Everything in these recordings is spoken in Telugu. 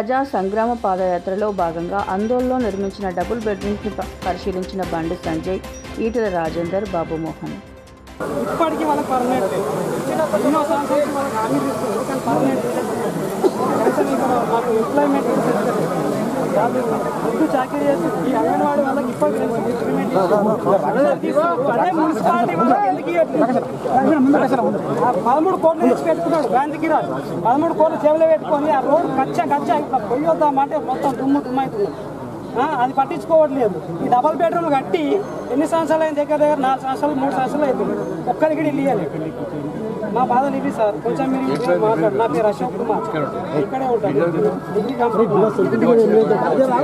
ప్రజా సంగ్రామ పాదయాత్రలో భాగంగా ఆందోళనలో నిర్మించిన డబుల్ బెడ్రూమ్స్ని ప- పరిశీలించిన బండి సంజయ్ ఈటెల రాజేందర్ బాబుమోహన్ ఇప్పటికీ వాళ్ళకి పర్మనెంట్ ఎన్నో సంవత్సరాలు వాళ్ళకి హామీ ఇస్తుంది కానీ పర్మనెంట్ కనీసం ఇక్కడ మాకు ఎంప్లాయ్మెంట్ వాళ్ళు ముందు చాకరీ చేసి ఈ అంగన్వాడీ వాళ్ళకి ఇప్పటికి తెలుసు ఇంప్లిమెంట్ అదే మున్సిపాలిటీ వాళ్ళకి ఎందుకు ఇవ్వట్లేదు? ఆ పదమూడు కోట్లు తెచ్చి పెట్టుకున్నాడు గాంధీగిరాజ్ పదమూడు కోట్లు చెవులు పెట్టుకొని ఆ రోడ్ కచ్చ కచ్చ ఇట్లా పొయ్యి వద్దామంటే మొత్తం దుమ్ము దుమ్ము అవుతుంది ఆ, అది పట్టించుకోవట్లేదు ఈ డబల్ బెడ్రూమ్ కట్టి ఎన్ని సంవత్సరాలు అయిన దగ్గర దగ్గర నాలుగు సంవత్సరాలు మూడు సంవత్సరాలు అవుతుంది ఒక్కరికి కూడా ఇల్లు ఇవ్వలేదు మా బాధలు ఇవి సార్ కొంచెం మీరు ఇంట్లో మాట్లాడు నా పేరు అశోక్ కుమార్ ఇక్కడే ఉంటాను డిగ్రీ కంప్లీట్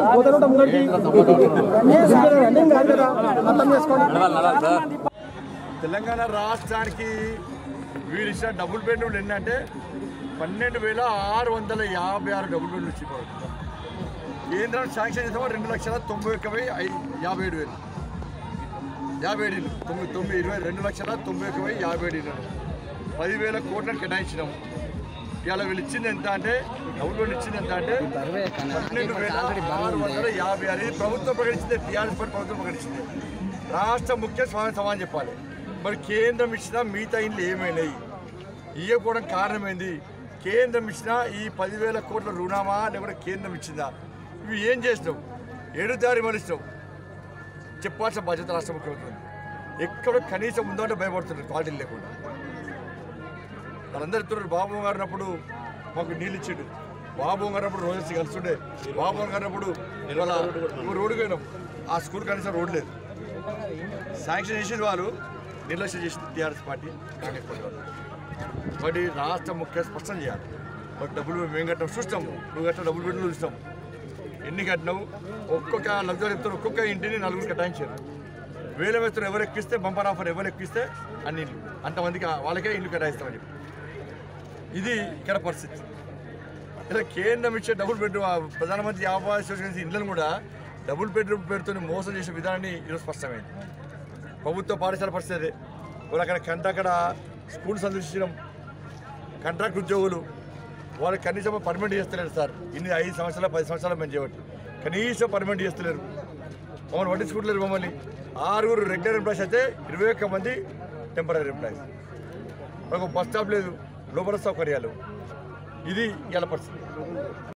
తెలంగాణ రాష్ట్రానికి వీరు ఇచ్చిన డబుల్ బెడ్రూమ్లు ఏంటంటే పన్నెండు వేల ఆరు వందల యాభై ఆరు డబుల్ బెడ్రూమ్లు ఇచ్చిన కేంద్రం శాంక్షన్ చేసామో రెండు లక్షల తొంభై ఒక్క వెయ్యి ఐ- యాభై ఏడు వేలు యాభై ఏడు ఇల్లు. తొమ్మిది తొమ్మిది ఇరవై రెండు లక్షల తొంభై ఒక్క వెయ్యి యాభై ఏడు ఇల్లు పదివేల కోట్లను కేటాయించినాము ఇవాళ వీళ్ళు ఇచ్చింది ఎంత అంటే డబుల్ బెడ్ ఇచ్చింది ఎంత అంటే పన్నెండు వేల ఆరు వందల యాభై ఆరు ఇది ప్రభుత్వం ప్రకటించింది టీఆర్ఎస్ పార్టీ ప్రభుత్వం ప్రకటించింది రాష్ట్ర ముఖ్య స్వామి సమానం చెప్పాలి మరి కేంద్రం ఇచ్చిన మిగతా ఇండ్లు ఏమైనాయి ఇవ్వకపోవడం కారణమైంది కేంద్రం ఇచ్చిన ఈ పదివేల కోట్ల రుణమా లేకపోతే కేంద్రం ఇచ్చిందా ఇవి ఏం చేసినావు ఏడు దారి మలిసినావు చెప్పాల్సిన బాధ్యత రాష్ట్ర ముఖ్యమంత్రి ఉంది. ఎక్కడ కనీసం ఉందో అంటే భయపడుతున్నారు క్వాలిటీ లేకుండా వాళ్ళందరూ ఇస్తున్నారు బాబు గారు ఉన్నప్పుడు మాకు నీళ్ళు ఇచ్చిండు బాబు గారు అప్పుడు రోజు కలుస్తుండే బాబు గారు అప్పుడు ఇవాళ ఓ రోడ్డు పోయినాం ఆ స్కూల్ కనీసం రోడ్ లేదు శాంక్షన్ చేసేది వాళ్ళు నిర్లక్ష్యం చేసింది టీఆర్ఎస్ పార్టీ కాంగ్రెస్ పార్టీ వాళ్ళు కాబట్టి రాష్ట్ర ముఖ్య స్పష్టం చేయాలి బట్ డబ్బులు మేము కట్టాం చూస్తాం నువ్వు కట్టిన డబ్బులు పెట్టి చూస్తాం ఎన్ని కట్టినావు ఒక్కొక్క లగ్జరీ చెప్తారు ఒక్కొక్క ఇంటిని నలుగురు కేటాయించారు వేల వేస్తారు ఎవరు ఎక్కిస్తే బంపర్ ఆఫర్ ఎవరు ఎక్కిస్తే అన్ని ఇల్లు అంతమందికి ఆ- వాళ్ళకే ఇల్లు కేటాయిస్తామని చెప్పి ఇది ఇక్కడ పరిస్థితి ఇలా కేంద్రం ఇచ్చే డబుల్ బెడ్రూమ్ ఆ ప్రధానమంత్రి ఆవాస్ యోజన ఇళ్లను కూడా డబుల్ బెడ్రూమ్ పేరుతో మోసం చేసే విధానాన్ని ఈరోజు స్పష్టమైంది ప్రభుత్వ పాఠశాల పరిస్థితి అదే వాళ్ళు అక్కడ కంట అక్కడ స్కూల్ సందర్శించడం కాంట్రాక్ట్ ఉద్యోగులు వాళ్ళు కనీసం పర్మనెంట్ చేస్తలేరు సార్ ఇన్ని ఐదు సంవత్సరాలు పది సంవత్సరాలు మేము చేయబట్టి కనీసం పర్మనెంట్ చేస్తలేరు మమ్మల్ని పట్టించుకుంటలేరు మమ్మల్ని ఆరుగురు రెగ్యులర్ ఎంప్లాయీస్ అయితే ఇరవై ఒక్క మంది టెంపరీ ఎంప్లాయీస్ ఒక బస్ స్టాప్ లేదు లోపల సౌకర్యాలు ఇది ఇలా పరిస్థితి